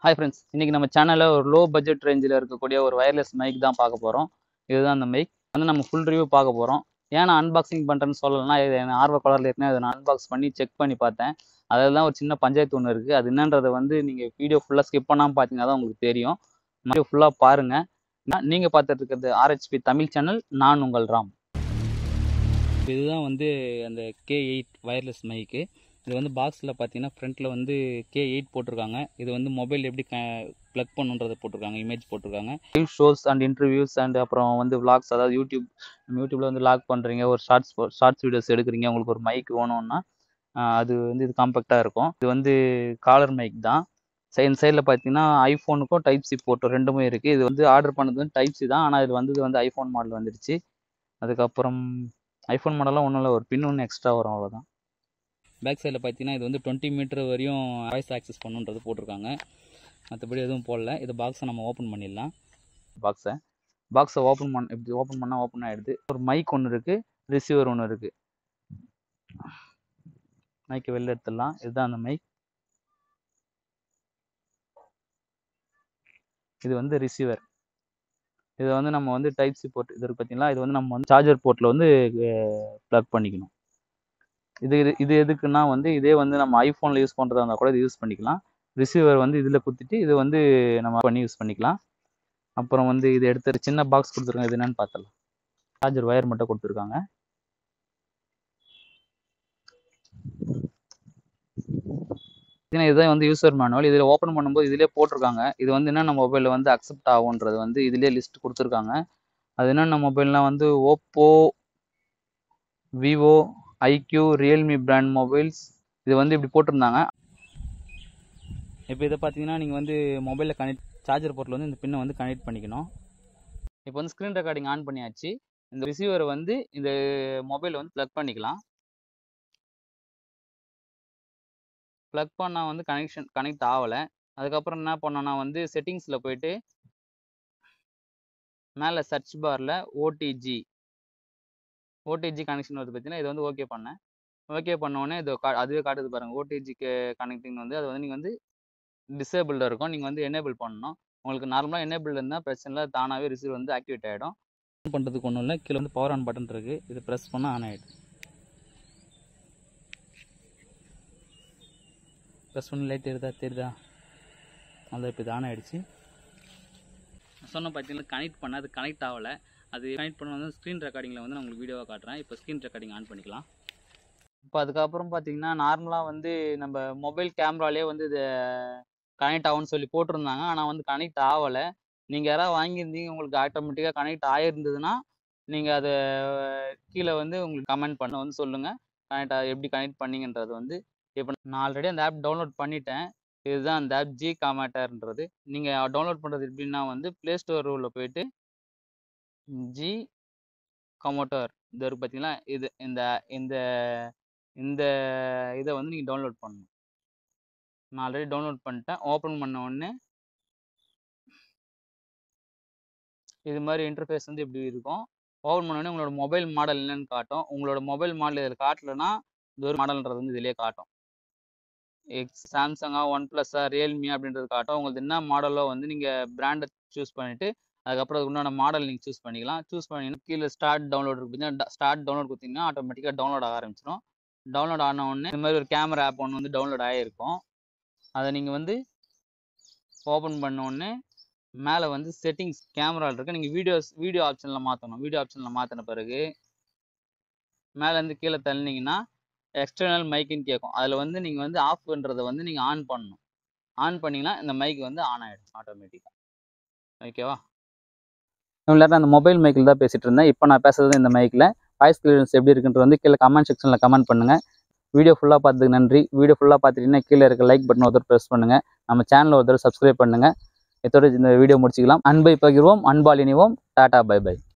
hi friends இன்றைக்கி நம்ம சேனலில் ஒரு லோ பட்ஜெட் ரேஞ்சில் இருக்கக்கூடிய ஒரு வயர்லெஸ் மைக் தான் பார்க்க போகிறோம் இதுதான் அந்த மைக் வந்து நம்ம ஃபுல் ரிவ்யூ பார்க்க போகிறோம் ஏன் நான் அன்பாக்சிங் பண்ணுறேன்னு சொல்லலைன்னா இது எனக்கு ஆர்வ கலரில் ஏற்கனவே அதை நான் அன்பாக்ஸ் பண்ணி செக் பண்ணி பார்த்தேன் அதில் தான் ஒரு சின்ன பஞ்சாயத்து ஒன்று இருக்குது அது என்னன்றதை வந்து நீங்கள் வீடியோ ஃபுல்லாக ஸ்கிப் பண்ணாமல் பார்த்தீங்கன்னா தான் உங்களுக்கு தெரியும் வீடியோ ஃபுல்லாக பாருங்கள் நீங்கள் பார்த்துட்டு இருக்கிறது ஆர்ஹெச்பி தமிழ் சேனல் நான் உங்கள் ராம் இதுதான் வந்து அந்த கே எயிட் வயர்லெஸ் மைக்கு இது வந்து பாக்ஸில் பார்த்தீங்கன்னா ஃப்ரண்ட்டில் வந்து கே எயிட் போட்டிருக்காங்க இது வந்து மொபைல் எப்படி க ப்ளக் பண்ணுன்றதை போட்டிருக்காங்க இமேஜ் போட்டிருக்காங்க live shows and interviews and அப்புறம் வந்து vlogs அதாவது யூடியூப் யூடியூப்பில் வந்து லாக் பண்ணுறீங்க ஒரு ஷார்ட்ஸ் ஷார்ட்ஸ் வீடியோஸ் எடுக்கிறீங்க உங்களுக்கு ஒரு மைக் வேணும்னா ஆஹ் அது வந்து இது காம்பேக்டாக இருக்கும் இது வந்து காலர் மைக் தான் சை- இந்த சைடில் பார்த்தீங்கன்னா ஐஃபோனுக்கும் டைப் சி போட்டோ ரெண்டுமே இருக்குது இது வந்து ஆர்டர் பண்ணது வந்து டைப் சி தான் ஆனால் இது வந்தது வந்து ஐஃபோன் மாடல் வந்துடுச்சு அதுக்கப்புறம் ஐஃபோன் மாடலாம் ஒன்றும் இல்லை ஒரு பின் ஒன்று எக்ஸ்ட்ரா வரும் அவ்வளோதான் பேக் சைடில் பார்த்தீங்கன்னா இது வந்து டுவெண்ட்டி மீட்டர் வரையும் வாய்ஸ் ஆக்சஸ் பண்ணுன்றது போட்டிருக்காங்க மற்றபடி எதுவும் போடல இது பாக்ஸை நம்ம ஓப்பன் பண்ணிடலாம் பாக்ஸை பாக்ஸை ஓப்பன் பண்ண இப்படி ஓப்பன் பண்ணால் ஓப்பன் ஆகிடுது ஒரு மைக் ஒன்று இருக்குது ரிசீவர் ஒன்று இருக்குது மைக்கை வெளில எடுத்துடலாம் இதுதான் அந்த மைக் இது வந்து ரிசீவர் இதை வந்து நம்ம வந்து டைப் சி போர்ட் இது இருக்கு பார்த்தீங்களா இது வந்து நம்ம வந்து சார்ஜர் போர்ட்டில் வந்து ப்ளக் பண்ணிக்கணும் இது இது இது எதுக்குன்னா வந்து இதே வந்து நம்ம ஐஃபோனில் யூஸ் பண்ணுறதா இருந்தால் கூட இது யூஸ் பண்ணிக்கலாம் ரிசீவர் வந்து இதில் குத்திட்டு இது வந்து நம்ம பண்ணி யூஸ் பண்ணிக்கலாம் அப்புறம் வந்து இது எடுத்து சின்ன பாக்ஸ் கொடுத்துருக்காங்க இது என்னன்னு பார்த்தலாம் சார்ஜர் ஒயர் மட்டும் கொடுத்துருக்காங்க ஏன்னா இதுதான் வந்து யூசர் மேனுவல் இதில் ஓப்பன் பண்ணும்போது இதிலே போட்டிருக்காங்க இது வந்து என்னென்ன மொபைலில் வந்து அக்செப்ட் ஆகுன்றது வந்து இதிலே லிஸ்ட் கொடுத்துருக்காங்க அது என்னென்ன மொபைல்னால் வந்து Oppo Vivo iQOO Realme brand mobiles இது வந்து இப்படி போட்டிருந்தாங்க இப்போ இதை பார்த்தீங்கன்னா நீங்கள் வந்து மொபைலில் கனெக்ட் சார்ஜர் போர்ட்டில் வந்து இந்த பின்னை வந்து கனெக்ட் பண்ணிக்கணும் இப்போ வந்து ஸ்க்ரீன் ரெக்கார்டிங் ஆன் பண்ணியாச்சு இந்த ரிசீவரை வந்து இந்த மொபைல் வந்து ப்ளக் பண்ணிக்கலாம் ப்ளக் பண்ணால் வந்து கனெக்ஷன் கனெக்ட் ஆகலை அதுக்கப்புறம் என்ன பண்ணோன்னா வந்து செட்டிங்ஸில் போயிட்டு மேலே சர்ச் பாரில் ஓடிஜி ஓடிஜி கனெக்ஷன் வருது பார்த்தீங்கன்னா இது வந்து ஓகே பண்ணேன் ஓகே உடனே இது கா அதுவே காட்டுது பாருங்கள் ஓடிஜிக்கு கனெக்டிங் வந்து அது வந்து நீங்கள் வந்து டிசேபிள்டாக இருக்கும் நீங்கள் வந்து எனேபிள் பண்ணணும் உங்களுக்கு நார்மலாக எனேபிள் இருந்தால் பிரச்சனை இல்லை தானாகவே ரிசீவர் வந்து ஆக்டிவேட் ஆகிடும் பண்ணுறதுக்கு ஒன்றும் இல்லை கீழே வந்து பவர் ஆன் பட்டன் இருக்குது இது ப்ரெஸ் பண்ணால் ஆன் ஆகிடும் ப்ரெஸ் பண்ணி லைட் தெரியுதா தெரியுதா அது இப்போ இது ஆன் ஆகிடுச்சு சொன்ன பார்த்தீங்கன்னா கனெக்ட் பண்ண அது கனெக்ட் ஆகலை அது கனெக்ட் பண்ண வந்து ஸ்க்ரீன் ரெக்கார்டிங்கில் வந்து நான் உங்களுக்கு வீடியோவாக காட்டுறேன் இப்போ ஸ்க்ரீன் ரெக்கார்டிங் ஆன் பண்ணிக்கலாம் இப்போ அதுக்கப்புறம் பார்த்தீங்கன்னா நார்மலாக வந்து நம்ம மொபைல் கேமராலே வந்து இது கனெக்ட் ஆகும்னு சொல்லி போட்டிருந்தாங்க ஆனால் வந்து கனெக்ட் ஆகலை நீங்கள் யாராவது வாங்கியிருந்தீங்க உங்களுக்கு ஆட்டோமேட்டிக்காக கனெக்ட் ஆகிருந்ததுன்னா நீங்கள் அதை கீழே வந்து உங்களுக்கு கமெண்ட் பண்ண வந்து சொல்லுங்கள் கனெக்ட் எப்படி கனெக்ட் பண்ணீங்கன்றது வந்து இப்போ நான் ஆல்ரெடி அந்த ஆப் டவுன்லோட் பண்ணிட்டேன் இதுதான் அந்த ஆப் ஜி காமேட்டர்ன்றது நீங்கள் டவுன்லோட் பண்ணுறது எப்படின்னா வந்து ப்ளே ஸ்டோர் உள்ள போயிட்டு ஜி கமோட்டர் இது இருக்கு பார்த்தீங்களா இது இந்த இந்த இந்த இதை வந்து நீங்கள் டவுன்லோட் பண்ணணும் நான் ஆல்ரெடி டவுன்லோட் பண்ணிட்டேன் ஓப்பன் பண்ண உடனே இது மாதிரி இன்டர்ஃபேஸ் வந்து இப்படி இருக்கும் ஓப்பன் பண்ண உடனே உங்களோட மொபைல் மாடல் என்னன்னு காட்டும் உங்களோட மொபைல் மாடல் இதில் காட்டலைன்னா இது ஒரு மாடல்ன்றது வந்து இதிலே காட்டும் எக்ஸ் சாம்சங்கா ஒன் ப்ளஸ்ஸா ரியல்மி அப்படின்றது காட்டும் உங்களுக்கு என்ன மாடலோ வந்து நீங்கள் பிராண்டை சூஸ் பண்ணிவிட்டு அதுக்கப்புறம் அதுக்கு உண்டான மாடல் நீங்கள் சூஸ் பண்ணிக்கலாம் சூஸ் பண்ணிங்கன்னா கீழே ஸ்டார்ட் டவுன்லோட் இருக்கு ஸ்டார்ட் டவுன்லோட் கொடுத்தீங்கன்னா ஆட்டோமேட்டிக்காக டவுன்லோட் ஆக ஆரம்பிச்சிடும் டவுன்லோட் ஆன உடனே இந்த மாதிரி ஒரு கேமரா ஆப் ஒன்று வந்து டவுன்லோட் ஆகிருக்கும் அதை நீங்கள் வந்து ஓப்பன் பண்ண உடனே மேலே வந்து செட்டிங்ஸ் கேமராவில் இருக்கு நீங்கள் வீடியோஸ் வீடியோ ஆப்ஷனில் மாற்றணும் வீடியோ ஆப்ஷனில் மாற்றின பிறகு மேலேருந்து கீழே தள்ளினீங்கன்னா எக்ஸ்டர்னல் மைக்குன்னு கேட்கும் அதில் வந்து நீங்கள் வந்து ஆஃப் பண்ணுறதை வந்து நீங்கள் ஆன் பண்ணணும் ஆன் பண்ணிங்கன்னா இந்த மைக் வந்து ஆன் ஆகிடும் ஆட்டோமேட்டிக்காக ஓகேவா இவ்வளோ அந்த மொபைல் மைக்கில் தான் பேசிகிட்டு இருந்தேன் இப்போ நான் பேசுறது இந்த மைக்கில் வாய்ஸ் கிளியரன்ஸ் எப்படி இருக்குன்றது வந்து கீழே கமெண்ட் செக்ஷனில் கமெண்ட் பண்ணுங்கள் வீடியோ ஃபுல்லாக பார்த்ததுக்கு நன்றி வீடியோ ஃபுல்லாக பார்த்துட்டீங்கன்னா கீழே இருக்க லைக் பட்டன் ஒருத்தர் ப்ரெஸ் பண்ணுங்கள் நம்ம சேனலை ஒருத்தர் சப்ஸ்கிரைப் பண்ணுங்கள் இதோட இந்த வீடியோ முடிச்சுக்கலாம் அன்பை பகிர்வோம் அன்பால் இணைவோம் டாடா பை பை